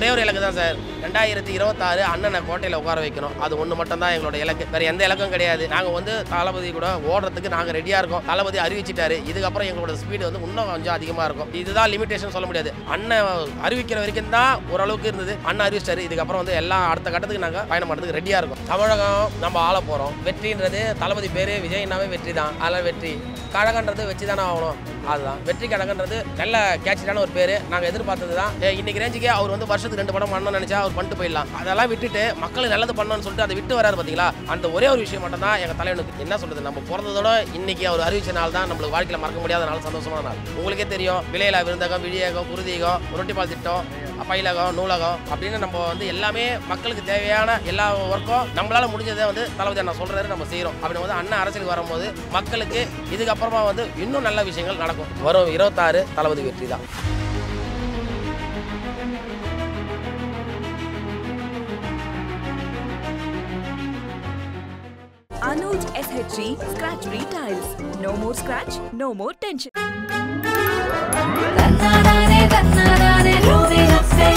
ஒரு இலக்கு தான் சார் ரெண்டாயிரத்தி இருபத்தாறு அண்ணனை கோட்டையில் உட்கார வைக்கணும் அது ஒன்று மட்டும் தான் எங்களோட இலக்கு வேற எந்த இலக்கும் கிடையாது நாங்கள் வந்து தளபதி கூட ஓடுறதுக்கு நாங்கள் ரெடியாக இருக்கோம் தளபதி அறிவிச்சிட்டாரு இதுக்கப்புறம் எங்களோட ஸ்பீடு வந்து இன்னும் கொஞ்சம் அதிகமாக இருக்கும் இதுதான் லிமிடேஷன் சொல்ல முடியாது அண்ணன் அறிவிக்கிற வரைக்கும் தான் ஓரளவுக்கு இருந்தது அண்ணன் அறிவிச்சிட்டாரு இதுக்கப்புறம் வந்து எல்லாம் அடுத்த கட்டத்துக்கு நாங்கள் பயணம் பண்ணுறதுக்கு ரெடியாக இருக்கோம் தமிழகம் நம்ம ஆள போகிறோம் வெற்றின்றது தளபதி பேர் விஜய்னாவே வெற்றி தான் அதெல்லாம் வெற்றி கழகன்றது வச்சு தானே ஆகணும் அதுதான் வெற்றி கழகன்றது நல்ல கேட்சியான ஒரு பேர் நாங்கள் எதிர்பார்த்தது தான் ஏ, இன்னைக்கு ரேஞ்சுக்கே அவர் வந்து வருஷத்துக்கு ரெண்டு படம் பண்ணணும்னு நினச்சா அவர் பண்ணிட்டு போயிடலாம் அதெல்லாம் விட்டுட்டு மக்களுக்கு நல்லது பண்ணணும்னு சொல்லிட்டு அதை விட்டு வராரு பார்த்தீங்களா அந்த ஒரே ஒரு விஷயம் மட்டும் தான் எங்கள் தலைவனுக்கு என்ன சொல்றது நம்ம பிறந்ததோட இன்னைக்கு அவர் அறிவிச்ச நாள் தான் நம்மளுக்கு வாழ்க்கையில் மறக்க முடியாத நாள் சந்தோஷமான நாள் உங்களுக்கே தெரியும் விலையில விருந்தகம் விழியகம் குருதிகம் ரொட்டிப்பால் திட்டம் பயிலகம் நூலகம் அப்படின்னு நம்ம வந்து எல்லாமே மக்களுக்கு தேவையான எல்லா ஒர்க்கும் நம்மளால முடிஞ்சதை வந்து தளபதி அண்ணா சொல்றாரு நம்ம செய்கிறோம் அப்படி வந்து அண்ணன் அரசியலுக்கு வரும்போது மக்களுக்கு இதுக்கப்புறமா வந்து இன்னும் நல்ல விஷயங்கள் நடக்கும் வரும் இருபத்தாறு தளபதி வெற்றி தான் Anuj SHG Scratch Retiles. No more scratch, no more tension. தன்னானே தன்னானே ரூபினத்தை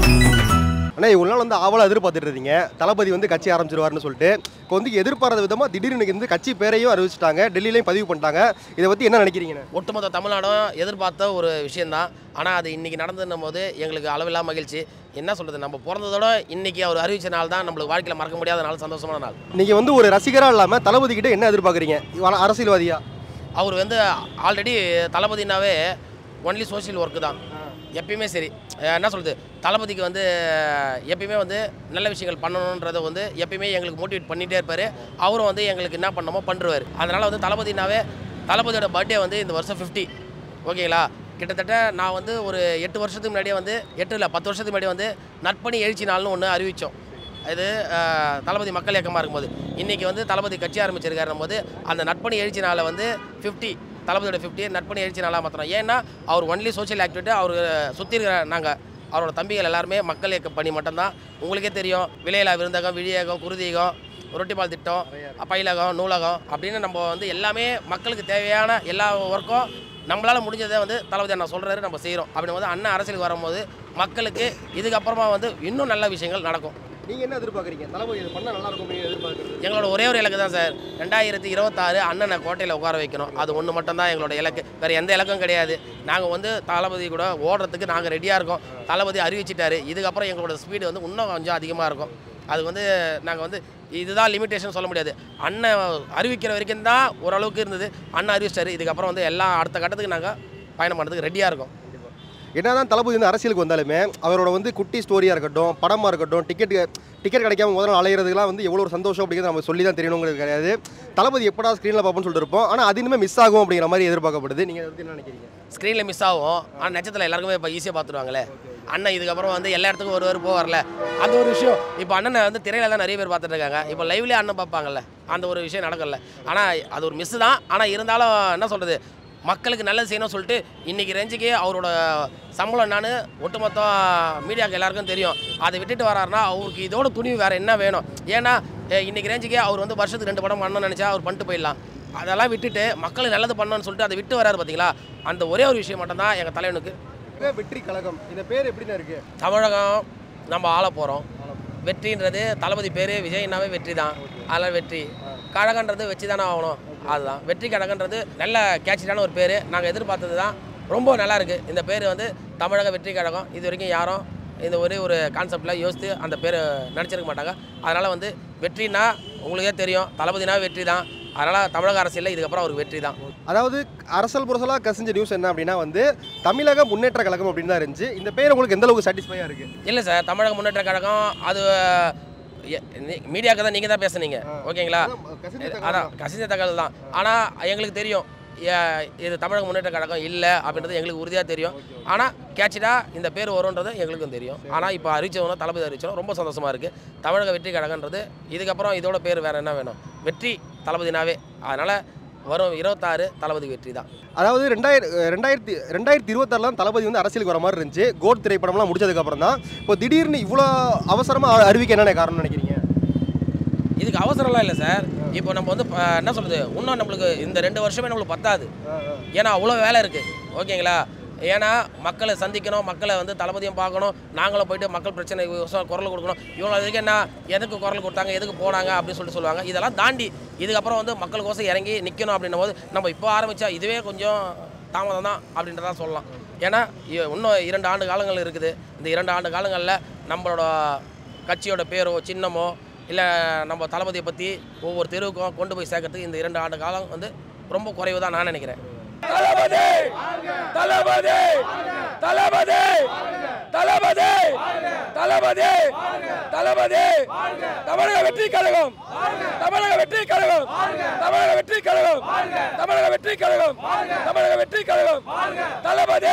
அண்ணா இவ்வளோ நாள் வந்து ஆவலாக எதிர்பார்த்துட்டு இருந்தீங்க தளபதி வந்து கட்சி ஆரம்பிச்சிருவாருன்னு சொல்லிட்டு இப்போ வந்து எதிர்பாராத விதமாக திடீர்னு வந்து கட்சி பேரையும் அறிவிச்சிட்டாங்க டெல்லியிலையும் பதிவு பண்ணிட்டாங்க இதை பற்றி என்ன நினைக்கிறீங்கண்ணே ஒட்டுமொத்த தமிழ்நாடும் எதிர்பார்த்த ஒரு விஷயம்தான் ஆனால் அது இன்னைக்கு நடந்துன்னும் போது எங்களுக்கு அளவில்லா மகிழ்ச்சி என்ன சொல்றது நம்ம பிறந்ததோட இன்னைக்கு அவர் அறிவிச்ச நாள் தான் நம்மளுக்கு வாழ்க்கையில் மறக்க முடியாத நாள் சந்தோஷமான நாள் நீங்கள் வந்து ஒரு ரசிகராக இல்லாமல் தளபதி கிட்ட என்ன எதிர்பார்க்குறீங்க இவ- அரசியல்வாதியா அவர் வந்து ஆல்ரெடி தளபதினாவே ஒன்லி சோஷியல் ஒர்க்கு தான் எப்பயுமே சரி அஹ் என்ன சொல்கிறது தளபதிக்கு வந்து எப்பயுமே வந்து நல்ல விஷயங்கள் பண்ணணுன்றதை வந்து எப்பயுமே எங்களுக்கு மோட்டிவேட் பண்ணிகிட்டே இருப்பார் அவரும் வந்து எங்களுக்கு என்ன பண்ணணுமோ பண்ணுருவார் அதனால் வந்து தளபதினாவே தளபதியோட பர்த்டே வந்து இந்த வருஷம் 50 ஓகேங்களா கிட்டத்தட்ட நான் வந்து ஒரு எட்டு வருஷத்துக்கு முன்னாடியே வந்து எட்டு இல்லை பத்து வருஷத்துக்கு முன்னாடி வந்து நற்பணி எழுச்சி நாள்னு ஒன்று அறிவித்தோம் இது அஹ், தளபதி மக்கள் இயக்கமாக இருக்கும்போது இன்றைக்கி வந்து தளபதி கட்சி ஆரம்பிச்சிருக்காருன்னும் போது அந்த நற்பணி எழுச்சி நாளை வந்து 50 தளபதியோட 50 நற்பணி எழுச்சி நாளாக மாத்திரம் ஏன்னா அவர் ஒன்லி சோஷியல் ஆக்டிவிட்டி அவர் சுற்றி இருக்கிற நாங்கள் அவரோட தம்பிகள் எல்லாருமே மக்கள் இயக்க பணி மட்டும்தான் உங்களுக்கே தெரியும் விலையில்லா விருந்தகம் விழியகம் குருதிகம் ரொட்டிப்பால் திட்டம் பயிலகம் நூலகம் அப்படின்னு நம்ம வந்து எல்லாமே மக்களுக்கு தேவையான எல்லா ஒர்க்கும் நம்மளால் முடிஞ்சதை வந்து தளபதி அண்ணா சொல்கிறாரு நம்ம செய்கிறோம் அப்படி வந்து அண்ணன் அரசியலுக்கு வரும்போது மக்களுக்கு இதுக்கப்புறமா வந்து இன்னும் நல்ல விஷயங்கள் நடக்கும் நீங்கள் என்ன எதிர்பார்க்குறீங்க தளபதி இது பண்ணால் நல்லா இருக்கும் நீங்கள் எதிர்பார்க்குறது எங்களோட ஒரே ஒரு இலக்கு தான் சார் ரெண்டாயிரத்தி இருபத்தாறு அண்ணனை கோட்டையில் உட்கார வைக்கணும் அது ஒன்று மட்டும் தான் எங்களோட இலக்கு வேறு எந்த இலக்கும் கிடையாது நாங்கள் வந்து தளபதி கூட ஓடுறதுக்கு நாங்கள் ரெடியாக இருக்கோம் தளபதி அறிவிச்சிட்டாரு இதுக்கப்புறம் எங்களோட ஸ்பீடு வந்து இன்னும் கொஞ்சம் அதிகமாக இருக்கும் அது வந்து நாங்கள் வந்து இதுதான் லிமிடேஷன் சொல்ல முடியாது அண்ணன் அறிவிக்கிற வரைக்கும் தான் ஓரளவுக்கு இருந்தது அண்ணன் அறிவிச்சிட்டாரு இதுக்கப்புறம் வந்து எல்லாம் அடுத்த கட்டத்துக்கு நாங்கள் பயணம் பண்ணுறதுக்கு ரெடியாக இருக்கோம் என்னதான் தளபதி வந்து அரசியலுக்கு வந்தாலுமே அவரோட வந்து குட்டி ஸ்டோரியாக இருக்கட்டும் படமாக இருக்கட்டும் டிக்கெட் டிக்கெட் கிடைக்காம முதல்ல அலையிறதுக்குலாம் வந்து எவ்வளோ ஒரு சந்தோஷம் அப்படிங்கிறது நம்ம சொல்லி தான் தெரியணுங்கிறது கிடையாது தளபதி எப்படா ஸ்க்ரீனில் பார்ப்போம்னு சொல்லிட்டு இருப்போம் ஆனால் அது இனிமேல் மிஸ் ஆகும் அப்படிங்கிற மாதிரி எதிர்பார்க்கப்படுது நீங்கள் அதை பத்தி என்ன நினைக்கிறீங்க ஸ்க்ரீனில் மிஸ் ஆகும் ஆனால் நட்சத்திரம் எல்லாருக்குமே இப்போ ஈஸியாக பார்த்துருவாங்களே அண்ணன் இதுக்கப்புறம் வந்து எல்லா இடத்துக்கும் ஒரு ஒரு போவார்ல அந்த ஒரு விஷயம் இப்போ அண்ணனை வந்து திரையில தான் நிறைய பேர் பார்த்துட்டு இருக்காங்க இப்போ லைவ்லேயே அண்ணன் பார்ப்பாங்கல்ல அந்த ஒரு விஷயம் நடக்கல ஆனால் அது ஒரு மிஸ் தான் ஆனால் இருந்தாலும் என்ன சொல்கிறது மக்களுக்கு நல்லது செய்யணும்னு சொல்லிட்டு இன்றைக்கி ரேஞ்சுக்கு அவரோட சம்பளம் என்னன்னு ஒட்டுமொத்த மீடியாவுக்கு எல்லாருக்கும் தெரியும் அதை விட்டுட்டு வராருன்னா அவருக்கு இதோட துணிவு வேறு என்ன வேணும் ஏன்னா அஹ், இன்னைக்கு ரேஞ்சுக்கே அவர் வந்து வருஷத்துக்கு ரெண்டு படம் பண்ணணும்னு நினச்சா அவர் பண்ணிட்டு போயிடலாம் அதெல்லாம் விட்டுட்டு மக்களுக்கு நல்லது பண்ணணும்னு சொல்லிட்டு அதை விட்டு வராரு பார்த்தீங்களா அந்த ஒரே ஒரு விஷயம் மட்டும்தான் எங்கள் தலைவனுக்கு வெற்றி கழகம் இந்த பேர் எப்படின்னு இருக்கு தமிழகம் நம்ம ஆள போகிறோம் வெற்றின்றது தளபதி பேர் விஜய்னாவே வெற்றி தான் அதெல்லாம் வெற்றி கழகன்றது வச்சு தானே ஆகணும் அதுதான் வெற்றி கழகன்றது நல்ல கேட்சியான ஒரு பேர் நாங்கள் எதிர்பார்த்தது தான் ரொம்ப நல்லா இருக்குது இந்த பேர் வந்து தமிழக வெற்றி கழகம் இது வரைக்கும் யாரும் இந்த ஒரே ஒரு கான்செப்டில் யோசித்து அந்த பேர் நினச்சிருக்க மாட்டாங்க அதனால் வந்து வெற்றினா உங்களுக்கே தெரியும் தளபதினா வெற்றி தான் அதனால் தமிழக அரசியலில் இதுக்கப்புறம் அவருக்கு வெற்றி தான் அதாவது அரசல் புரசலாக கசிஞ்ச நியூஸ் என்ன அப்படின்னா வந்து தமிழக முன்னேற்ற கழகம் அப்படின்னு தான் இருந்துச்சு இந்த பேர் உங்களுக்கு எந்த அளவுக்கு சாட்டிஸ்ஃபையாக இருக்கு இல்லை சார் தமிழக முன்னேற்ற கழகம் அது மீடியாவுக்கு தான் நீங்கள் தான் பேசுனீங்க ஓகேங்களா அதான் கசிந்த தகவல் தான் ஆனால் எங்களுக்கு தெரியும் ஏ- இது தமிழக முன்னேற்ற கழகம் இல்லை அப்படின்றது எங்களுக்கு உறுதியாக தெரியும் ஆனால் கேட்சிடா இந்த பேர் வரும்ன்றது எங்களுக்கும் தெரியும் ஆனால் இப்போ அறிவிச்சவங்க தளபதி அறிவிச்சோம் ரொம்ப சந்தோஷமாக இருக்குது தமிழக வெற்றி கழகன்றது இதுக்கப்புறம் இதோட பேர் வேறு என்ன வேணும் வெற்றி தளபதினாவே அதனால் வரும் இருபத்தாறு தளபதி வெற்றி தான் அதாவது ரெண்டாயிரம் ரெண்டாயிரத்தி ரெண்டாயிரத்தி இருபத்தாறுலாம் தளபதி வந்து அரசியலுக்கு வர மாதிரி இருந்துச்சு கோட் திரைப்படம்லாம் முடிச்சதுக்கப்புறம் தான் இப்போ திடீர்னு இவ்வளோ அவசரமாக அறிவிக்க என்னென்ன காரணம் நினைக்கிறீங்க இதுக்கு அவசரம்லாம் இல்லை சார் இப்போ நம்ம வந்து ப- என்ன சொல்கிறது இன்னும் நம்மளுக்கு இந்த ரெண்டு வருஷமே நம்மளுக்கு பத்தாது ஏன்னா அவ்வளோ வேலை இருக்குது ஓகேங்களா ஏன்னா மக்களை சந்திக்கணும் மக்களை வந்து தளபதியும் பார்க்கணும் நாங்களும் போயிட்டு மக்கள் பிரச்சனை விவசாய குரல் கொடுக்கணும் இவங்க அதுக்கு என்ன எதுக்கு குரல் கொடுத்தாங்க எதுக்கு போனாங்க அப்படின்னு சொல்லிட்டு சொல்லுவாங்க இதெல்லாம் தாண்டி இதுக்கப்புறம் வந்து மக்களுக்கோசம் இறங்கி நிற்கணும் அப்படின்னும் போது நம்ம இப்போ ஆரம்பித்தா இதுவே கொஞ்சம் தாமதம் தான் அப்படின்றதான் சொல்லலாம் ஏன்னா இ- இன்னும் இரண்டு ஆண்டு காலங்கள் இருக்குது இந்த இரண்டு ஆண்டு காலங்களில் நம்மளோட கட்சியோட பேரோ சின்னமோ இல்லை நம்ம தளபதியை பற்றி ஒவ்வொரு தெருவுக்கும் கொண்டு போய் சேர்க்கறதுக்கு இந்த இரண்டு ஆண்டு காலம் வந்து ரொம்ப குறைவு தான் நான் நினைக்கிறேன் தளபதி தளபதி தளபதி தளபதி தளபதி தளபதி தமிழக வெற்றி கழகம் தமிழக வெற்றி கழகம் தமிழக வெற்றி கழகம் தமிழக வெற்றி கழகம் தமிழக வெற்றி கழகம் தளபதி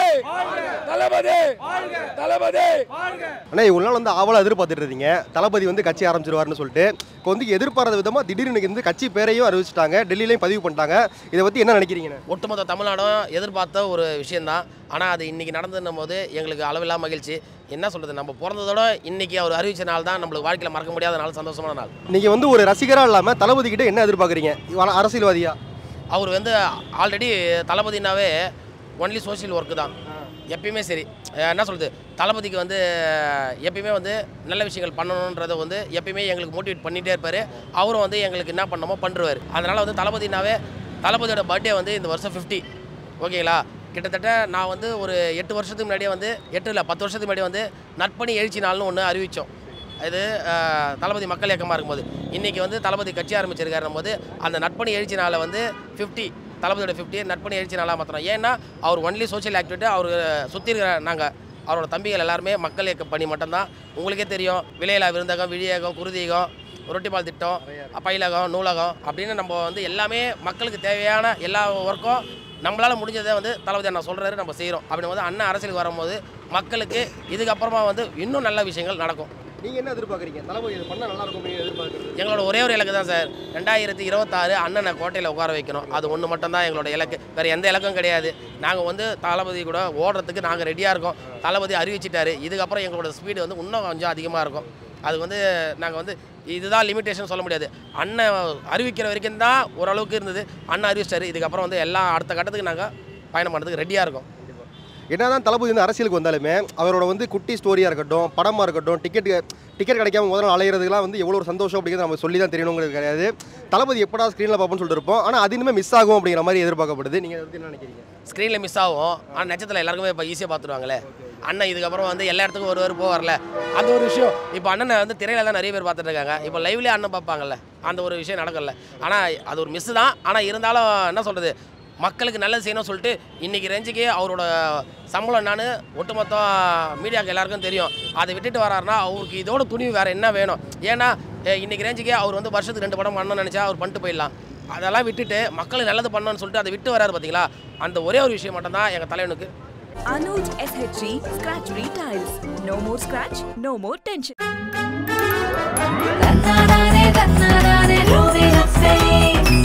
தளபதி தளபதி ஆனால் இவ்வளோ நாள் வந்து ஆவலாக எதிர்பார்த்துட்டு இருந்தீங்க தளபதி வந்து கட்சி ஆரம்பிச்சிருவாருன்னு சொல்லிட்டு இப்போ வந்து எதிர்பாராத விதமாக திடீர்னு இன்னைக்கு வந்து கட்சி பேரையும் அறிவிச்சிட்டாங்க டெல்லியிலையும் பதிவு பண்ணிட்டாங்க இதை பற்றி என்ன நினைக்கிறீங்கண்ணே ஒட்டுமொத்த தமிழ்நாடும் எதிர்பார்த்த ஒரு விஷயந்தான் ஆனால் அது இன்றைக்கி நடந்துன்னும் போது எங்களுக்கு அளவில்லா மகிழ்ச்சி என்ன சொல்கிறது நம்ம பிறந்ததோட இன்றைக்கி அவர் அறிவிச்ச நாள் தான் நம்மளுக்கு வாழ்க்கையில் மறக்க முடியாத நாள் சந்தோஷமான நாள் நீங்கள் வந்து ஒரு ரசிகராக இல்லாமல் தளபதி கிட்ட என்ன எதிர்பார்க்குறீங்க இவ- அரசியல்வாதியா அவர் வந்து ஆல்ரெடி தளபதினாவே ஒன்லி சோஷியல் ஒர்க்கு தான் எப்பயுமே சரி அஹ் என்ன சொல்கிறது தளபதிக்கு வந்து எப்பயுமே வந்து நல்ல விஷயங்கள் பண்ணணுன்றதை வந்து எப்பயுமே எங்களுக்கு மோட்டிவேட் பண்ணிகிட்டே இருப்பார் அவரும் வந்து எங்களுக்கு என்ன பண்ணணுமோ பண்ணுருவார் அதனால் வந்து தளபதினாவே தளபதியோட பர்த்டே வந்து இந்த வருஷம் 50 ஓகேங்களா கிட்டத்தட்ட நான் வந்து ஒரு எட்டு வருஷத்துக்கு முன்னாடியே வந்து எட்டு இல்லை பத்து வருஷத்துக்கு முன்னாடி வந்து நற்பணி எழுச்சி நாள்னு ஒன்று அறிவித்தோம் இது அஹ், தளபதி மக்கள் இயக்கமாக இருக்கும்போது இன்றைக்கி வந்து தளபதி கட்சி ஆரம்பிச்சிருக்காருன்னும் போது அந்த நற்பணி எழுச்சி நாளை வந்து 50 தளபதியோட 50 நற்பணி எழுச்சி நாளாக மாத்திரம் ஏன்னா அவர் ஒன்லி சோஷியல் ஆக்டிவிட்டி அவர் சுற்றி இருக்கிற நாங்கள் அவரோட தம்பிகள் எல்லாருமே மக்கள் இயக்க பணி மட்டும்தான் உங்களுக்கே தெரியும் விலையில்லா விருந்தகம் விழியகம் குருதிகம் ரொட்டிப்பால் திட்டம் பயிலகம் நூலகம் அப்படின்னு நம்ம வந்து எல்லாமே மக்களுக்கு தேவையான எல்லா ஒர்க்கும் நம்மளால் முடிஞ்சதை வந்து தளபதி அண்ணா சொல்கிறாரு நம்ம செய்கிறோம் அப்படின்னு வந்து அண்ணன் அரசியலுக்கு வரும்போது மக்களுக்கு இதுக்கப்புறமா வந்து இன்னும் நல்ல விஷயங்கள் நடக்கும் நீங்கள் என்ன எதிர்பார்க்குறீங்க தளபதி இது பண்ணால் நல்லா இருக்கும் நீங்கள் எதிர்பார்க்குறது எங்களோட ஒரே ஒரு இலக்கு தான் சார் ரெண்டாயிரத்தி இருபத்தாறு அண்ணனை கோட்டையில் உட்கார வைக்கணும் அது ஒன்று மட்டும்தான் எங்களோட இலக்கு வேறு எந்த இலக்கும் கிடையாது நாங்கள் வந்து தளபதி கூட ஓடுறதுக்கு நாங்கள் ரெடியாக இருக்கோம் தளபதி அறிவிச்சிட்டாரு இதுக்கப்புறம் எங்களோட ஸ்பீடு வந்து இன்னும் கொஞ்சம் அதிகமாக இருக்கும் அது வந்து நாங்கள் வந்து இதுதான் லிமிட்டேஷன் சொல்ல முடியாது அண்ணன் அறிவிக்கிற வரைக்கும் தான் ஓரளவுக்கு இருந்தது அண்ணன் அறிவிச்சிட்டாரு இதுக்கப்புறம் வந்து எல்லாம் அடுத்த கட்டத்துக்கு நாங்கள் பயணம் பண்ணுறதுக்கு ரெடியாக இருக்கோம் என்னதான் தளபதி வந்து அரசியலுக்கு வந்தாலுமே அவரோட வந்து குட்டி ஸ்டோரியாக இருக்கட்டும் படமாக இருக்கட்டும் டிக்கெட் டிக்கெட் கிடைக்காம முதல்ல அலையிறதுலாம் வந்து எவ்வளோ ஒரு சந்தோஷம் அப்படிங்கிறது நம்ம சொல்லி தான் தெரியணுங்கிறது கிடையாது தளபதி எப்படா ஸ்க்ரீனில் பார்ப்போம்னு சொல்லிட்டு இருப்போம் ஆனால் அது இனிமேல் மிஸ் ஆகும் அப்படிங்கிற மாதிரி எதிர்பார்க்கப்படுது நீங்கள் வந்து என்ன நினைக்கிறீங்க ஸ்க்ரீனில் மிஸ் ஆகும் ஆனால் நட்சத்திரம் எல்லாருக்குமே இப்போ ஈஸியாக பார்த்துருவாங்களே அண்ணன் இதுக்கப்புறம் வந்து எல்லா இடத்துக்கும் ஒரு ஒரு போவார்ல அந்த ஒரு விஷயம் இப்போ அண்ணனை வந்து திரையில தான் நிறைய பேர் பார்த்துட்டு இருக்காங்க இப்போ லைவ்லேயே அண்ணன் பார்ப்பாங்கல்ல அந்த ஒரு விஷயம் நடக்கல ஆனால் அது ஒரு மிஸ் தான் ஆனால் இருந்தாலும் என்ன சொல்கிறது மக்களுக்கு நல்லது செய்யணும்னு சொல்லிட்டு இன்றைக்கி ரேஞ்சுக்கு அவரோட சம்பளம் நான் ஒட்டுமொத்த மீடியாவுக்கு எல்லாருக்கும் தெரியும் அதை விட்டுட்டு வராருன்னா அவருக்கு இதோட துணிவு வேறு என்ன வேணும் ஏன்னா அஹ், இன்னைக்கு ரேஞ்சுக்கே அவர் வந்து வருஷத்துக்கு ரெண்டு படம் பண்ணணும்னு நினச்சா அவர் பண்ணிட்டு போயிடலாம் அதெல்லாம் விட்டுட்டு மக்களுக்கு நல்லது பண்ணணும்னு சொல்லிட்டு அதை விட்டு வராரு பார்த்தீங்களா அந்த ஒரே ஒரு விஷயம் மட்டும்தான் எங்கள் தலைவனுக்கு Anuj SHG Scratch Retiles. No more scratch, no more tension. தன்னானே தன்னானே ரூபி ரப்பே